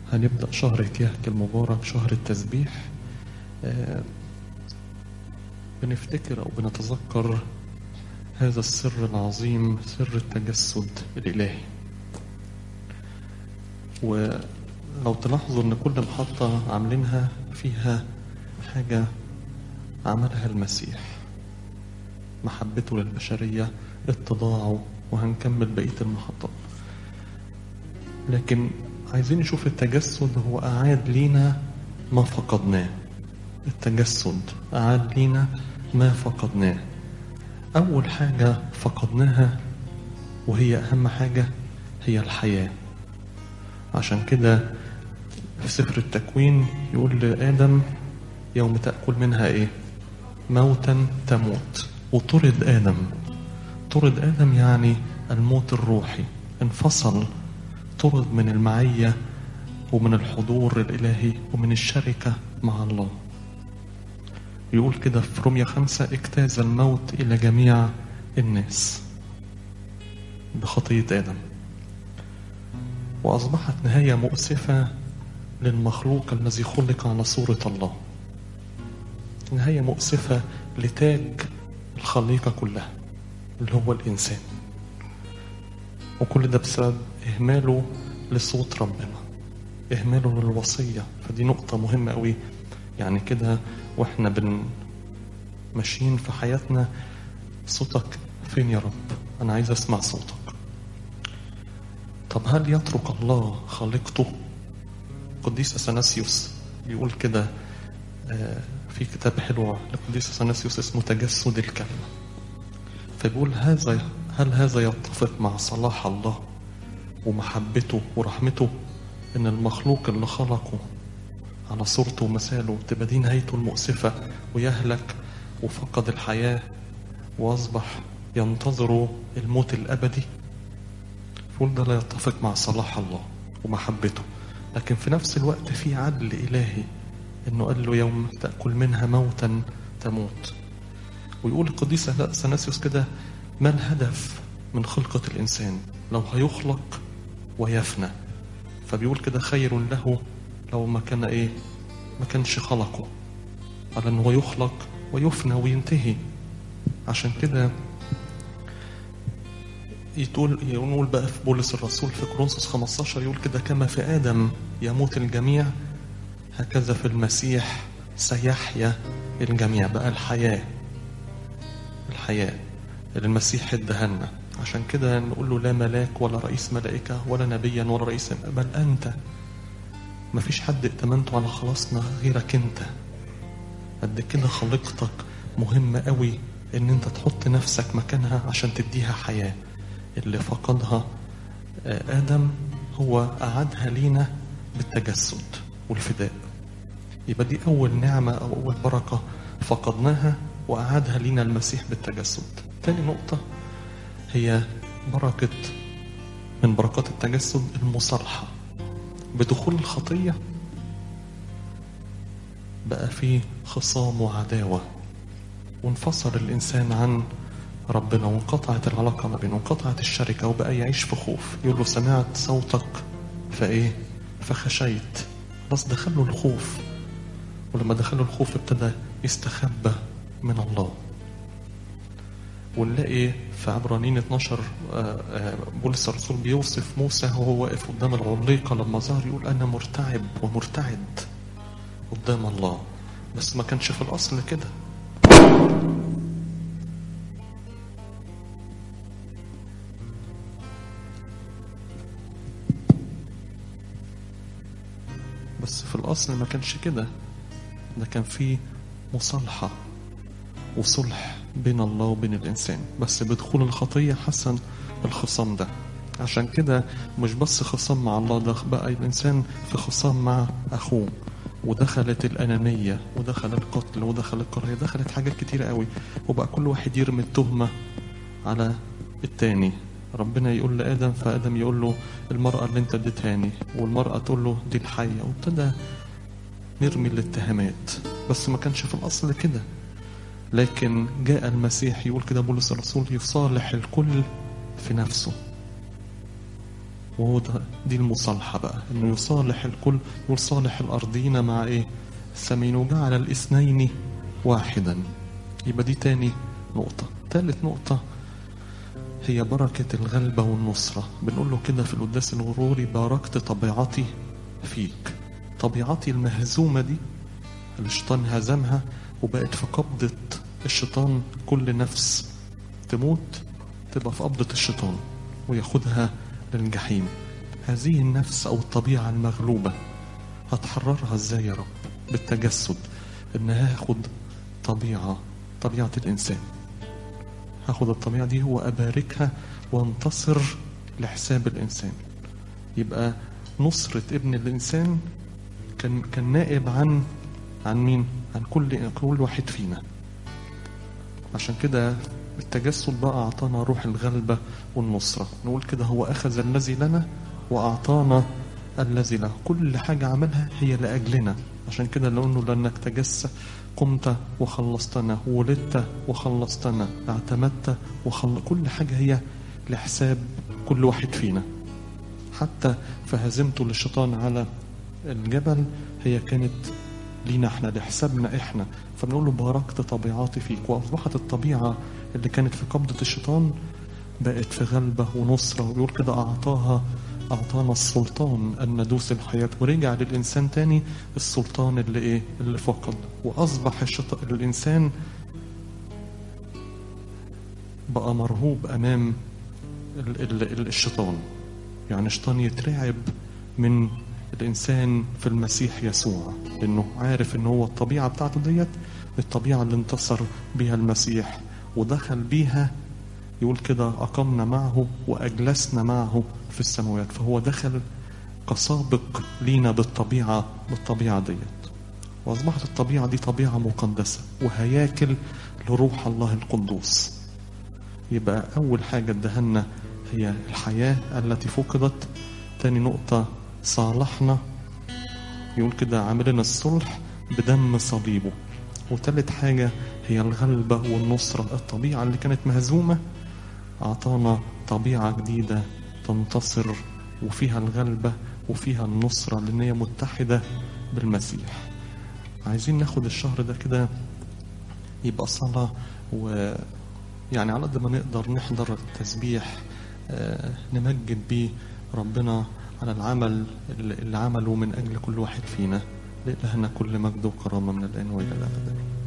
هنبدأ شهر كيهك المبارك شهر التسبيح آه، بنفتكر أو بنتذكر هذا السر العظيم سر التجسد الإلهي ولو تلاحظوا ان كل محطة عاملينها فيها حاجة عملها المسيح محبته للبشرية اتضاعه وهنكمل بقية المحطات لكن عايزين نشوف التجسد هو أعاد لينا ما فقدناه التجسد أعاد لينا ما فقدناه أول حاجة فقدناها وهي أهم حاجة هي الحياة عشان كده في سفر التكوين يقول لآدم يوم تأكل منها إيه موتا تموت وطرد آدم طرد آدم يعني الموت الروحي انفصل طرد من المعية ومن الحضور الإلهي ومن الشركة مع الله يقول كده في رومية خمسة اجتاز الموت إلى جميع الناس بخطية آدم وأصبحت نهاية مؤسفة للمخلوق الذي خلق على صورة الله نهاية مؤسفة لتاج الخليقة كلها اللي هو الإنسان وكل ده بسبب إهماله لصوت ربنا إهماله للوصية فدي نقطة مهمة قوي يعني كده وإحنا بن ماشيين في حياتنا صوتك فين يا رب أنا عايز أسمع صوتك طب هل يترك الله خالقته قديس أثناسيوس يقول كده آه، في كتاب حلو لقديس أثناسيوس اسمه تجسد الكلمة فبيقول هذا هل هذا يتفق مع صلاح الله ومحبته ورحمته ان المخلوق اللي خلقه على صورته ومثاله تبقى دي نهايته المؤسفة ويهلك وفقد الحياة وأصبح ينتظر الموت الأبدي يقول ده لا يتفق مع صلاح الله ومحبته لكن في نفس الوقت في عدل إلهي إنه قال له يوم تأكل منها موتا تموت ويقول القديس أثناسيوس كده ما الهدف من خلقة الإنسان لو هيخلق ويفنى فبيقول كده خير له لو ما كان إيه ما كانش خلقه على إنه يخلق ويفنى وينتهي عشان كده يقول يقول بقى في بولس الرسول في كورنثوس 15 يقول كده كما في آدم يموت الجميع هكذا في المسيح سيحيا الجميع بقى الحياة الحياة اللي المسيح اداها لنا عشان كده نقول له لا ملاك ولا رئيس ملائكة ولا نبيا ولا رئيس بل أنت مفيش حد ائتمنته على خلاصنا غيرك أنت قد كده خلقتك مهمة قوي إن أنت تحط نفسك مكانها عشان تديها حياة اللي فقدها آه، آدم هو أعادها لينا بالتجسد والفداء يبقى دي أول نعمة أو أول بركة فقدناها وأعادها لينا المسيح بالتجسد تاني نقطة هي بركة من بركات التجسد المصالحة بدخول الخطية بقى في خصام وعداوة وانفصل الإنسان عن ربنا وانقطعت العلاقة ما بينه وانقطعت الشركة وبقى يعيش في خوف يقول له سمعت صوتك فإيه فخشيت خلاص دخله الخوف ولما دخله الخوف ابتدى يستخبى من الله ونلاقي في عبرانيين 12 آه، آه، بولس الرسول بيوصف موسى وهو واقف قدام العليقة لما ظهر يقول أنا مرتعب ومرتعد قدام الله بس ما كانش في الأصل كده بس في الأصل ما كانش كده ده كان في مصالحة وصلح بين الله وبين الإنسان بس بدخول الخطية حسن الخصام ده عشان كده مش بس خصام مع الله ده بقى الإنسان في خصام مع أخوه ودخلت الأنانية ودخل القتل ودخل الكراهية دخلت حاجات كتيرة قوي وبقى كل واحد يرمي التهمة على التاني ربنا يقول لآدم فآدم يقول له المرأة اللي انت اديتهاني والمرأة تقول له دي الحية وابتدى نرمي الاتهامات بس ما كانش في الأصل كده لكن جاء المسيح يقول كده بولس الرسول يصالح الكل في نفسه وهو ده دي المصالحة بقى إنه يصالح الكل ويصالح الأرضين مع إيه السمين وجعل الاثنين واحدا يبقى دي تاني نقطة تالت نقطة هي بركة الغلبة والنصرة بنقول له كده في القداس الغروري باركت طبيعتي فيك طبيعتي المهزومة دي الشيطان هزمها وبقت في قبضة الشيطان كل نفس تموت تبقى في قبضة الشيطان وياخدها للجحيم هذه النفس أو الطبيعة المغلوبة هتحررها ازاي يا رب بالتجسد انها هاخد طبيعة طبيعة الإنسان هاخد الطبيعة دي وأباركها وانتصر لحساب الإنسان يبقى نصرة ابن الإنسان كان كان نائب عن عن مين؟ عن كل كل واحد فينا عشان كده التجسد بقى أعطانا روح الغلبة والنصرة نقول كده هو أخذ الذي لنا وأعطانا الذي له كل حاجة عملها هي لأجلنا عشان كده لو أنه لأنك تجسد قمت وخلصتنا ولدت وخلصتنا اعتمدت وخل... كل حاجة هي لحساب كل واحد فينا حتى فهزمته للشيطان على الجبل هي كانت لينا احنا لحسابنا احنا فبنقول له باركت طبيعاتي فيك واصبحت الطبيعه اللي كانت في قبضه الشيطان بقت في غلبه ونصره ويقول كده اعطاها اعطانا السلطان ان ندوس الحياه ورجع للانسان تاني السلطان اللي ايه اللي فقد واصبح الشيطان الانسان بقى مرهوب امام ال ال الشيطان يعني الشيطان يترعب من الإنسان في المسيح يسوع لأنه عارف إن هو الطبيعة بتاعته ديت الطبيعة اللي انتصر بها المسيح ودخل بيها يقول كده أقمنا معه وأجلسنا معه في السماوات فهو دخل كسابق لينا بالطبيعة بالطبيعة ديت وأصبحت الطبيعة دي طبيعة مقدسة وهياكل لروح الله القدوس يبقى أول حاجة ادهنا هي الحياة التي فقدت تاني نقطة صالحنا يقول كده عاملنا الصلح بدم صليبه وتالت حاجة هي الغلبة والنصرة الطبيعة اللي كانت مهزومة أعطانا طبيعة جديدة تنتصر وفيها الغلبة وفيها النصرة لأن هي متحدة بالمسيح عايزين ناخد الشهر ده كده يبقى صلاة و يعني على قد ما نقدر نحضر التسبيح آه نمجد بيه ربنا على العمل اللي عمله من أجل كل واحد فينا لإلهنا كل مجد وكرامة من الآن وإلى الأبد